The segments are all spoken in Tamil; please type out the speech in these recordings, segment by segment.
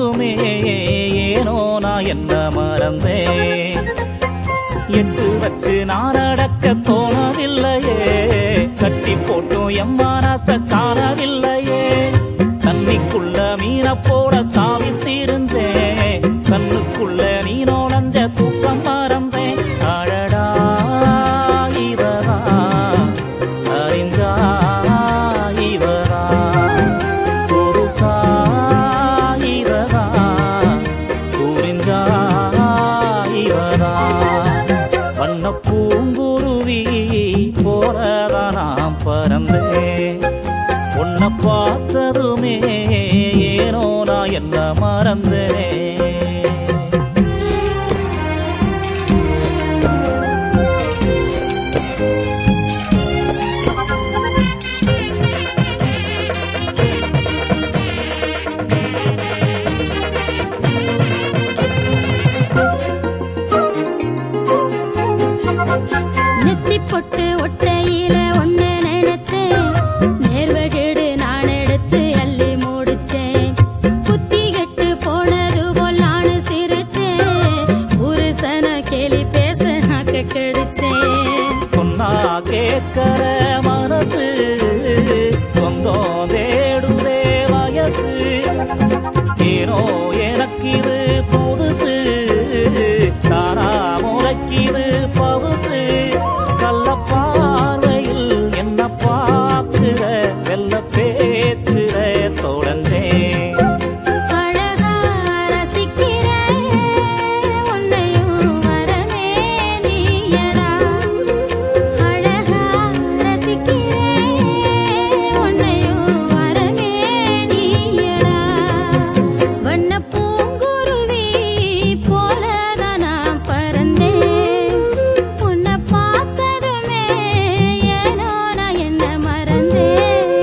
பார்த்ததுமே ஏனோ நான் என்ன மறந்தேன் எட்டு வச்சு நான் அடக்க தோணவில்லையே கட்டி போட்டும் என் மனச காணவில்லையே தண்ணிக்குள்ள மீன போட தாவி தீர்ந்தேன் கண்ணுக்குள்ள நீ நோழஞ்ச தூக்கம் மறந்தேன் அழடா இவரா அறிஞ்சா இவரா புருஷா இவரா புரிஞ்சா இவரா வண்ண பூங்குருவி போலதான் நான் பறந்தேன் உன்னை பார்த்ததுமே ஏனோ நான் என்ன மறந்தேன் நெத்தி பொட்டு ஒட்டையில ஒண்ணு நினைச்சேன் நேர்வகேடு நான் எடுத்து அள்ளி முடிச்சேன் புத்தி கெட்டு போனது போல் நானு சிரிச்சேன் புருஷன கேலி பேச நாக்க கெடுச்சேன் சொன்னா கேட்கற மனசு சொந்தம் தேடுதே வயசு ஏனோ எனக்கு இது புதுசு தானா முறைக்குது பவுசு கள்ள பார்வையில் என்ன பார்க்கிற வெள்ள பேச்சுற தொலைஞ்சேன் அழகா ரசிக்கிறேன் உன்னையும் வரமே நீயடா அழகா ரசிக்கிறேன் உன்னையும் வரமே நீயடா வண்ண பூங்குருவி போலதான் நான் பறந்தேன் உன்னை பார்த்ததுமே ஏனோ நான் என்ன மறந்தேன்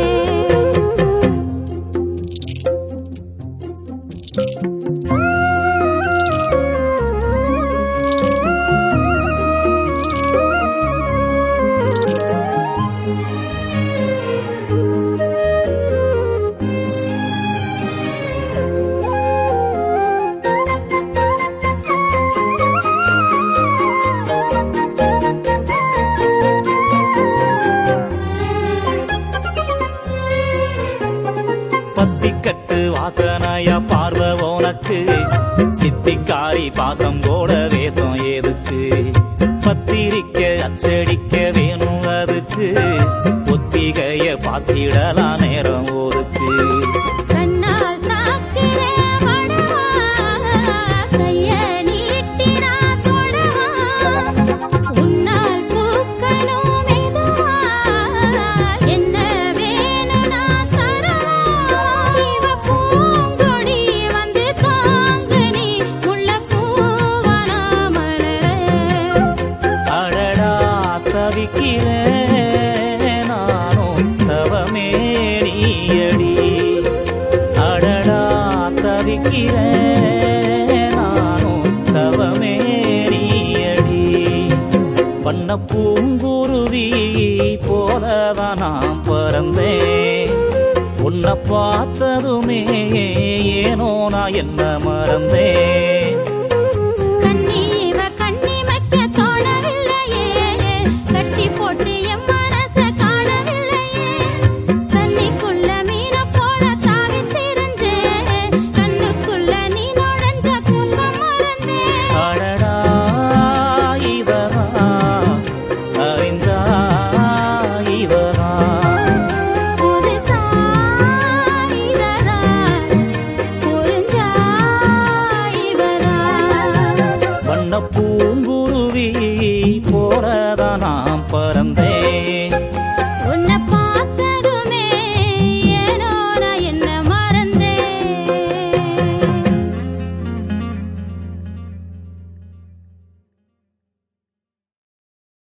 பத்திக்கட்டு வாசனையா பார்வை உனக்கு சித்திக்காரி பாசம் போட வேஷம் எதுக்கு பத்திரிக்க அச்சடிக்க வேணும் அதுக்கு ஒத்திகைய பாத்திடலாம் நேரம் ஒதுக்கு கண்ணால் தாக்குற மடவா கைய நீட்டினா தொடவா உன்னால் பூக்கணும் மெதுவா என்ன வேணும் நான் தரவா இவ பூங்கொடி வந்து தாங்கு நீ முல்லைப்பூவானா மலரே அடடா தவிக்கிறேன் நானும் தவமே நீயடி அடடா தவிக்கிறேன் நானும் தவமே நீயடி பண்ண பூங்குருவி போலதான் நான் பறந்தேன் உன்னை பார்த்ததுமே ஏனோ நான் என்ன மறந்தேன் கண்ணீவ கண்ணிமைக்க தோணவில்லையே கட்டி போட்டு என் மனச காணவில்லையே தண்ணிக்குள்ள மீன போல தாவி திரிஞ்சேன் கண்ணுக்குள்ள நீ நுழைஞ்ச தூக்கம் மறந்தேன் அடடா இவரா அறிஞ்சா இவரா புதுசா இதரா புரிஞ்சா இவரா வண்ண பூங்குருவி போலதான் நான் பறந்தேன்